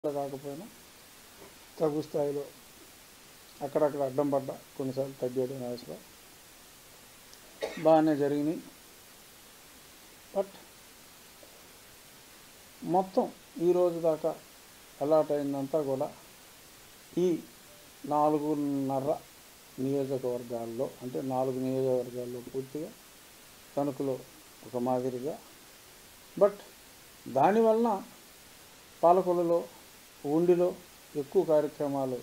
కాకపోయినా తగు స్థాయిలో అక్కడక్కడ అడ్డం పడ్డా కొన్నిసార్లు తగ్గాడు నాగేశ్వరరావు బాగానే జరిగినాయి బట్ మొత్తం ఈ రోజు దాకా అలాట్ అయిందంతా కూడా ఈ నాలుగున్నర నియోజకవర్గాల్లో అంటే నాలుగు నియోజకవర్గాల్లో పూర్తిగా తణుకులో ఒక మాదిరిగా బట్ దానివలన పాలకొల్లులో ఉండిలో ఎక్కువ కార్యక్రమాలు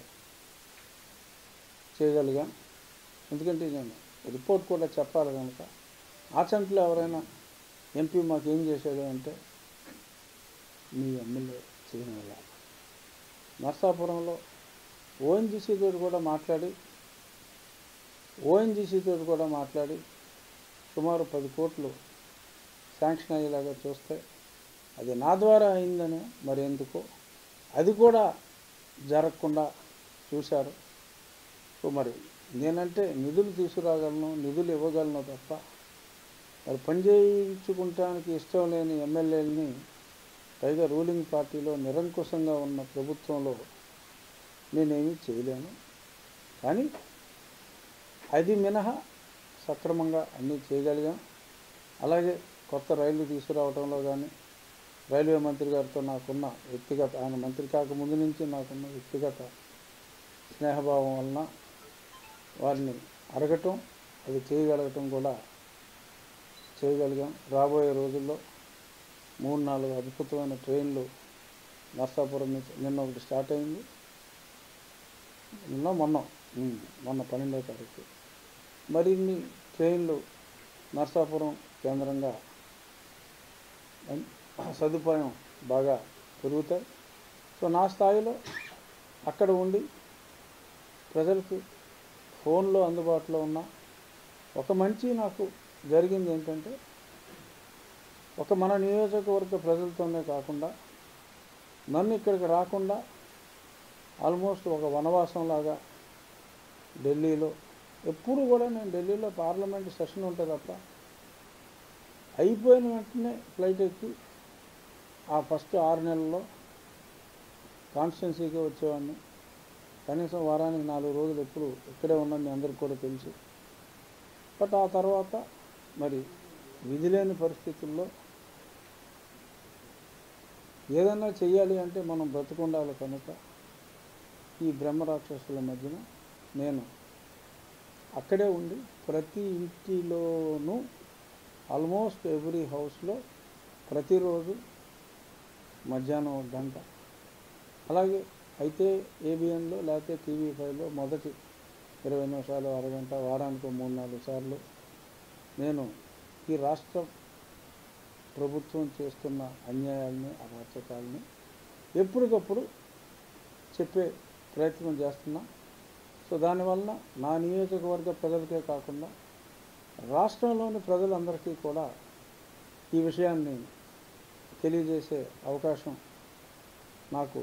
చేయగలిగాం ఎందుకంటే నేను రిపోర్ట్ కూడా చెప్పాలి కనుక ఆచంట్లో ఎవరైనా ఎంపీ మాకు ఏం చేశాడు అంటే మీ ఎమ్మెల్యే చేయడం వల్ల నర్సాపురంలో ఓఎన్జీసీ తోటి కూడా మాట్లాడి ఓఎన్జీసీ తోటి కూడా మాట్లాడి సుమారు పది కోట్లు శాంక్షన్ అయ్యేలాగా చూస్తే అది నా ద్వారా అయిందని మరి ఎందుకో అది కూడా జరగకుండా చూశారు సో మరి నేనంటే నిధులు తీసుకురాగలను నిధులు ఇవ్వగలను తప్ప మరి పని చేయించుకుంటానికి ఇష్టం లేని ఎమ్మెల్యేలని పైగా రూలింగ్ పార్టీలో నిరంకుశంగా ఉన్న ప్రభుత్వంలో నేనేమీ చేయలేను కానీ అది మినహా సక్రమంగా అన్నీ చేయగలిగాం అలాగే కొత్త రైళ్లు తీసుకురావడంలో కానీ రైల్వే మంత్రి గారితో నాకున్న వ్యక్తిగత ఆయన మంత్రి కాకముందు నుంచి నాకున్న వ్యక్తిగత స్నేహభావం వలన వారిని అడగటం అది చేయగలగటం కూడా చేయగలిగాం రాబోయే రోజుల్లో మూడు నాలుగు అద్భుతమైన ట్రైన్లు నర్సాపురం నుంచి నిన్న ఒకటి స్టార్ట్ అయింది నిన్న మొన్న ఉమ్, మొన్న పన్నెండవ తారీఖు మరిన్ని ట్రైన్లు నర్సాపురం కేంద్రంగా సదుపాయం బాగా పెరుగుతాయి సో నా స్థాయిలో అక్కడ ఉండి ప్రజలకి ఫోన్లో అందుబాటులో ఉన్న ఒక మంచి నాకు జరిగింది ఏంటంటే ఒక మన నియోజకవర్గ ప్రజలతోనే కాకుండా నన్ను ఇక్కడికి రాకుండా ఆల్మోస్ట్ ఒక వనవాసంలాగా ఢిల్లీలో ఎప్పుడు కూడా నేను ఢిల్లీలో పార్లమెంట్ సెషన్ ఉంటే తప్ప అయిపోయిన వెంటనే ఫ్లైట్ ఎక్కి ఆ ఫస్ట్ ఆరు నెలల్లో కాన్స్టిట్యున్సీకి వచ్చేవాడిని కనీసం వారానికి నాలుగు రోజులు ఎప్పుడు ఇక్కడే ఉన్నది మీ అందరికి కూడా తెలుసు బట్ ఆ తర్వాత మరి విధి లేని పరిస్థితుల్లో ఏదన్నా చెయ్యాలి అంటే మనం బ్రతుకుండాలి కనుక ఈ బ్రహ్మరాక్షసుల మధ్యన నేను అక్కడే ఉండి ప్రతి ఇంటిలోనూ ఆల్మోస్ట్ ఎవ్రీ హౌస్లో ప్రతిరోజు మధ్యాహ్నం ఒక గంట అలాగే అయితే ఏబిఎన్లో లేకపోతే టీవీ ఫైవ్లో మొదటి ఇరవై నిమిషాలు అరగంట వారానికి మూడు నాలుగు సార్లు నేను ఈ రాష్ట్ర ప్రభుత్వం చేస్తున్న అన్యాయాలని అరాచకాలని ఎప్పటికప్పుడు చెప్పే ప్రయత్నం చేస్తున్నా సో దానివల్ల నా నియోజకవర్గ ప్రజలకే కాకుండా రాష్ట్రంలోని ప్రజలందరికీ కూడా ఈ విషయాన్ని తెలియజేసే అవకాశం నాకు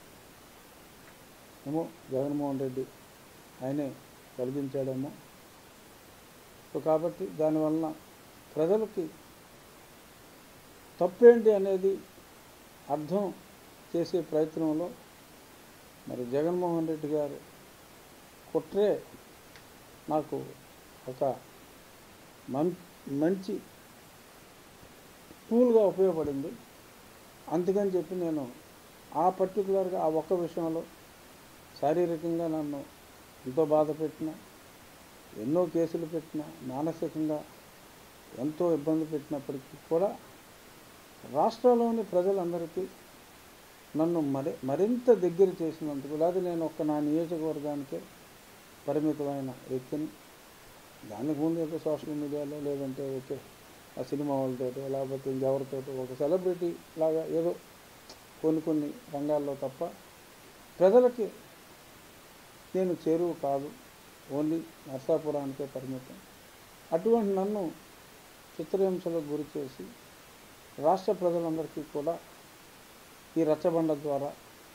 ఏమో జగన్మోహన్ రెడ్డి ఆయనే కలిగించాడేమో సో కాబట్టి దానివలన ప్రజలకి తప్పేంటి అనేది అర్థం చేసే ప్రయత్నంలో మరి జగన్మోహన్ రెడ్డి గారు కుట్రే నాకు ఒక మం మంచి టూల్గా ఉపయోగపడింది అందుకని చెప్పి నేను ఆ పర్టికులర్గా ఆ ఒక్క విషయంలో శారీరకంగా నన్ను ఎంతో బాధ పెట్టిన ఎన్నో కేసులు పెట్టిన మానసికంగా ఎంతో ఇబ్బంది పెట్టినప్పటికీ కూడా రాష్ట్రంలోని ప్రజలందరికీ నన్ను మరి మరింత దగ్గర చేసినందుకు లేదా నేను ఒక్క నా నియోజకవర్గానికే పరిమితమైన వ్యక్తిని దానికి ముందు ఏదో సోషల్ మీడియాలో లేదంటే ఓకే ఆ సినిమా వాళ్ళతోటో లేకపోతే ఇంకెవరితోటో ఒక సెలబ్రిటీ లాగా ఏదో కొన్ని కొన్ని రంగాల్లో తప్ప ప్రజలకి నేను చేరువు కాదు ఓన్లీ నర్సాపురానికే పరిమితం అటువంటి నన్ను చిత్రహింసలకు గురి చేసి రాష్ట్ర ప్రజలందరికీ కూడా ఈ రచ్చబండ ద్వారా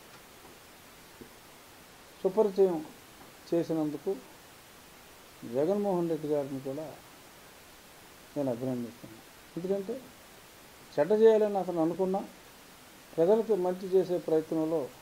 సుపరిచయం చేసినందుకు జగన్మోహన్ రెడ్డి గారిని కూడా నేను అభినందిస్తున్నాను ఎందుకంటే చెడ్డ చేయాలని అతను అనుకున్నా ప్రజలకు మంచి చేసే ప్రయత్నంలో